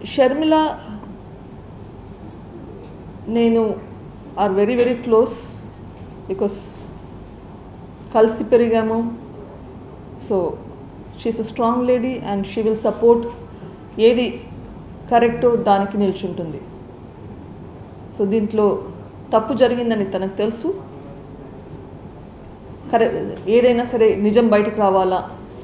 షర్మిల నేను are very very close because కలిసి పెరిగాము so she's a strong lady and she will support ఏది కరెక్టో దానికి నిల్చుంటుంది సో దీంట్లో తప్పు జరిగిందని తనకు తెలుసు కరె ఏదైనా సరే నిజం బయటకు రావాలా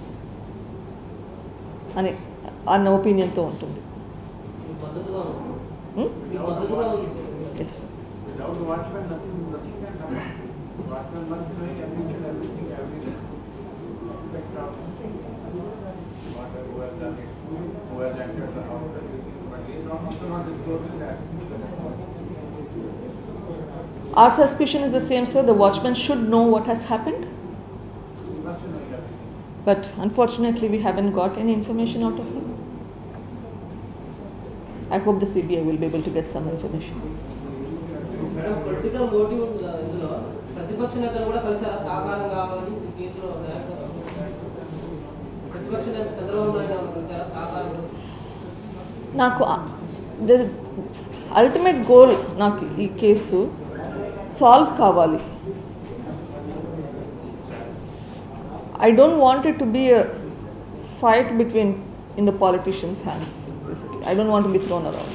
అని అన్న ఒపీనియన్తో ఉంటుంది మద్దతుగా ఉంది మీకు మద్దతుగా ఉంది yes Without the watchman, nothing, nothing can happen. Watchman must be knowing everything, everything, everything. Expect of what, who has done it, who has entered the house, everything. But he is not also not disclosing that. Our suspicion is the same, sir. The watchman should know what has happened, He must be knowing everything. but unfortunately, we haven't got any information out of him. I hope the CBI will be able to get some information. Madam political motive ఉంది కదా ఇందులో ప్రతిపక్ష నేతలు కూడా కలిసారా సహకారం కావాలని ఈ కేసులో ప్రతిపక్ష నేత చంద్రబాబు నాయుడు ఏమైనా కలిసారా సహకారం నాకు ద అల్టిమేట్ గోల్ నాకు ఈ కేసు సాల్వ్ కావాలి I don't want it to be a fight between in the politicians hands basically I don't want be thrown around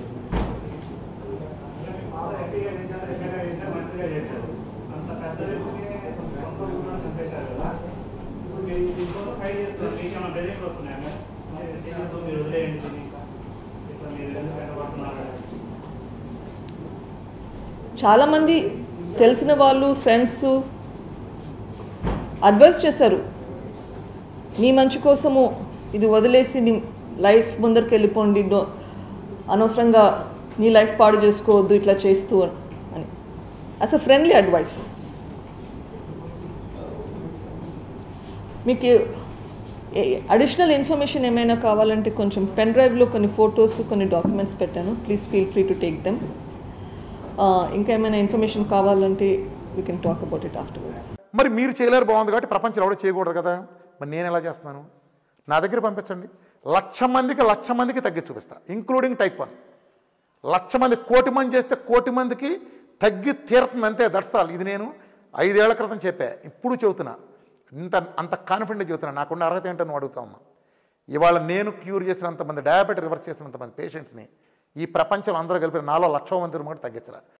ఎంపీగా చేశారు ఎమ్మెల్యే చేశారు మంత్రిగా చేశారు అంత పెద్ద వ్యక్తిని సొంత ఊళ్ళో చంపేశారు కదా ఇప్పుడు మీరు దీనికోసం ఫైట్ చేస్తున్నారు మీకు ఏమైనా బెదిరింపులు వస్తున్నాయా మీరు చేయొద్దు మీరు వదిలేయండి దీన్ని ఇట్లా మీరు ఎందుకు వెంటబడుతున్నారు చాలామంది తెలిసిన వాళ్ళు ఫ్రెండ్స్ అడ్వైస్ చేశారు నీ మంచి కోసము ఇది వదిలేసి నీ లైఫ్ ముందరికి వెళ్ళిపోండి డో అనవసరంగా నీ లైఫ్ పాడు చేసుకోవద్దు ఇట్లా చేస్తూ అని యాజ్ అ ఫ్రెండ్లీ అడ్వైస్ మీకు అడిషనల్ ఇన్ఫర్మేషన్ ఏమైనా కావాలంటే కొంచెం పెన్ డ్రైవ్లో కొన్ని ఫొటోస్ కొన్ని డాక్యుమెంట్స్ పెట్టాను please feel free to take them ఇంకా ఏమైనా ఇన్ఫర్మేషన్ కావాలంటే we can talk about it afterwards మరి మీరు చేయలేరు బాగుంది కాబట్టి ప్రపంచంలో ఎవడో చేయకూడదు కదా మరి నేను ఎలా చేస్తున్నాను నా దగ్గర పంపించండి లక్ష మందికి లక్ష మందికి తగ్గి చూపిస్తా ఇంక్లూడింగ్ టైప్ వన్ లక్ష మంది కోటి మంది చేస్తే కోటి మందికి తగ్గి తీరుతుంది అంతే దర్శాలు ఇది నేను ఐదేళ్ల క్రితం చెప్పా ఇప్పుడు చెబుతున్నా ఇంత అంత కాన్ఫిడెంట్ చెబుతున్నా నాకున్న అర్హత ఏంటో నువ్వు అడుగుతా ఉన్నా ఇవాళ నేను క్యూర్ చేసినంతమంది డయాబెటీ రివర్స్ చేసినంతమంది పేషెంట్స్ని ఈ ప్రపంచంలో అందరూ కలిపి నాలో లక్ష మంది కూడా తగ్గించరా